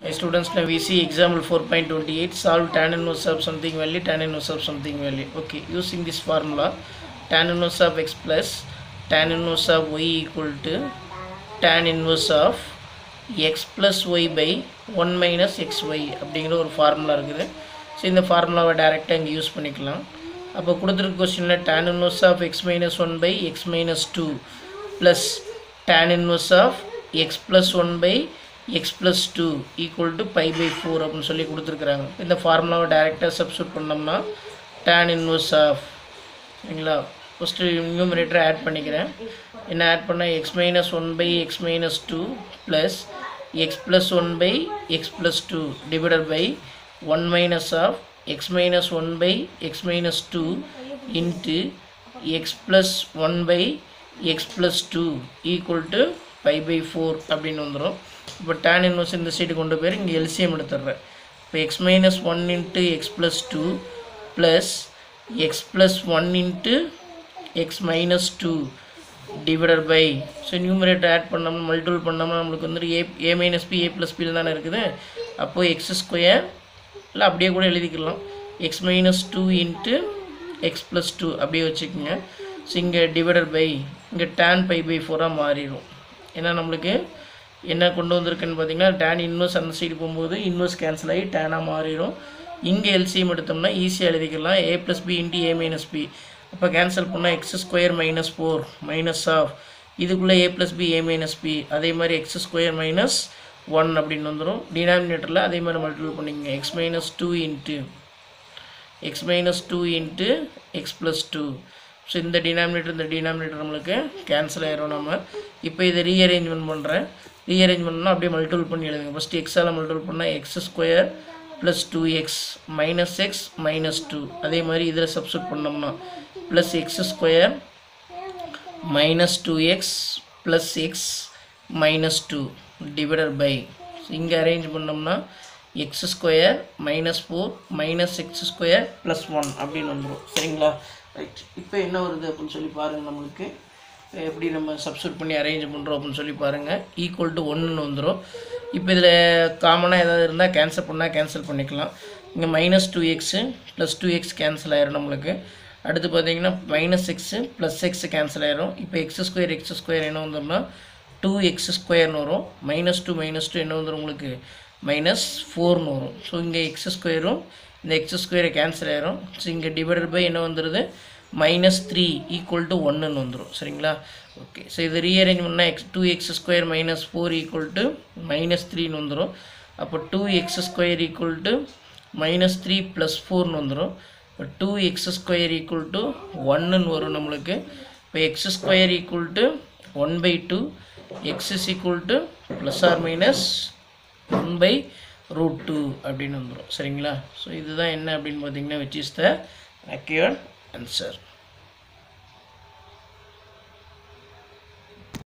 Hi students, now we see example 4.28 solve tan inverse of something value tan inverse of something value. Okay, using this formula tan inverse of x plus tan inverse of y equal to tan inverse of x plus y by 1 minus xy அப்படிங்கிற ஒரு formula இருக்குது so இந்த ஃபார்முலாவை டேரெக்டாக இங்கே use பண்ணிக்கலாம் அப்போ கொடுத்துருக்க கொஸ்டினில் tan inverse of x minus 1 by x minus 2 plus tan inverse of x plus 1 by x plus 2 equal to pi by 4 அப்படின்னு சொல்லி கொடுத்துருக்குறாங்க இந்த ஃபார்முலாவை டேரெக்டாக சப்ஸ்டியூட் பண்ணோம்னா tan inverse of சரிங்களா ஃபஸ்ட்டு நியூமரேட்டரை ஆட் பண்ணிக்கிறேன் என்ன ஆட் பண்ணால் x minus one by x minus two plus x plus one by x plus two divided by one minus of x minus one by x minus two into x plus one by x plus two equal to pi by four அப்படின்னு வந்துடும் இப்போ tan inverse இந்த side கொண்டு போய் இங்கே LCM எடுத்துடுறேன் இப்போ x minus one into x plus two plus x plus one into x minus two divided by so numerator add பண்ணோம்னா மல்டிபிள் பண்ணோம்னா நம்மளுக்கு வந்து A A minus B A plus பியில் தானே இருக்குது அப்போது எக்ஸ் ஸ்கொயர் இல்லை அப்படியே கூட எழுதிக்கலாம் x minus two into x plus two அப்படியே வச்சுக்கோங்க ஸோ இங்கே டிவைடட் பை இங்கே டேன் பை பை ஃபோராக மாறிடும் ஏன்னா நம்மளுக்கு என்ன கொண்டு வந்திருக்குன்னு பார்த்தீங்கன்னா டேன் இன்வெர்ஸ் அந்த சைடு போகும்போது இன்வெர்ஸ் கேன்சல் ஆகி டேனாக மாறிடும் இங்கே எல்சிஎம் எடுத்தோம்னா ஈஸியாக எழுதிக்கலாம் A plus B into A minus B அப்போ கேன்சல் பண்ணால் x square minus four minus of இதுக்குள்ளே A plus B A minus B அதே மாதிரி எக்ஸ் ஸ்கொயர் மைனஸ் ஒன் அப்படின்னு வந்துடும் டினாமினேட்டரில் அதே மாதிரி மல்டிபிள் பண்ணிக்கங்க x minus two into x minus two into x plus two so இந்த டினாமினேட்டர் இந்த டினாமினேட்டர் நம்மளுக்கு கேன்சல் ஆயிரும் நம்ம இப்போ இதை ரீஅரேஞ்ச்மெண்ட் பண்ணுறேன் ரீஅரேஞ்ச் பண்ணால் அப்படியே மல்டிபிள் பண்ணி எழுதுங்க ஃபஸ்ட்டு எக்ஸால் மல்டிபிள் பண்ணால் x square plus two x minus x minus two அதே மாதிரி இதில் சப்ஸ்டியூட் பண்ணோம்னா plus x square minus two x plus x minus two divided by இங்கே அரேஞ்ச் பண்ணோம்னா x square minus four minus x square plus one அப்படின்னு வந்துடும் சரிங்களா right இப்போ என்ன வருது அப்படின்னு சொல்லி பாருங்கள் நம்மளுக்கு எப்படி நம்ம சப்ஸ்டியூட் பண்ணி அரேஞ்ச் பண்ணுறோம் அப்படின்னு சொல்லி பாருங்கள் ஈக்குவல் டு ஒன்றுன்னு வந்துடும் இப்போ இதில் காமனாக ஏதாவது இருந்தால் கேன்சல் பண்ணால் கேன்சல் பண்ணிக்கலாம் இங்கே minus two x plus two x cancel ஆயிரும் நம்மளுக்கு அடுத்து பார்த்தீங்கன்னா minus x plus x cancel ஆயிரும் இப்போ எக்ஸ் ஸ்கொயர் எக்ஸ் ஸ்கொயர் என்ன வந்தோம்னா டூ எக்ஸ் ஸ்கொயர்னு வரும் மைனஸ் டூ மைனஸ் டூ என்ன வந்துடும் உங்களுக்கு மைனஸ் ஃபோர்னு வரும் ஸோ இங்கே எக்ஸ் ஸ்கொயரும் இந்த எக்ஸ் ஸ்கொயரை கேன்சல் ஆயிரும் ஸோ இங்கே டிவைடட் பை என்ன வந்துடுது மைனஸ் த்ரீ ஈக்குவல் டு ஒன்றுன்னு வந்துடும் சரிங்களா ஓகே ஸோ இது ரீஅரேஞ்ச் பண்ணால் x two x square minus four equal to minus த்ரீன்னு வந்துடும் அப்போ two x square equal to minus three plus ஃபோர்னு வந்துடும் இப்போ two x square equal to ஒன்றுன்னு வரும் நம்மளுக்கு இப்போ x square equal to one by two x is equal to plus or minus one by root two அப்படின்னு வந்துடும் சரிங்களா ஸோ இதுதான் என்ன அப்படின்னு பார்த்தீங்கன்னா which is the acquired answer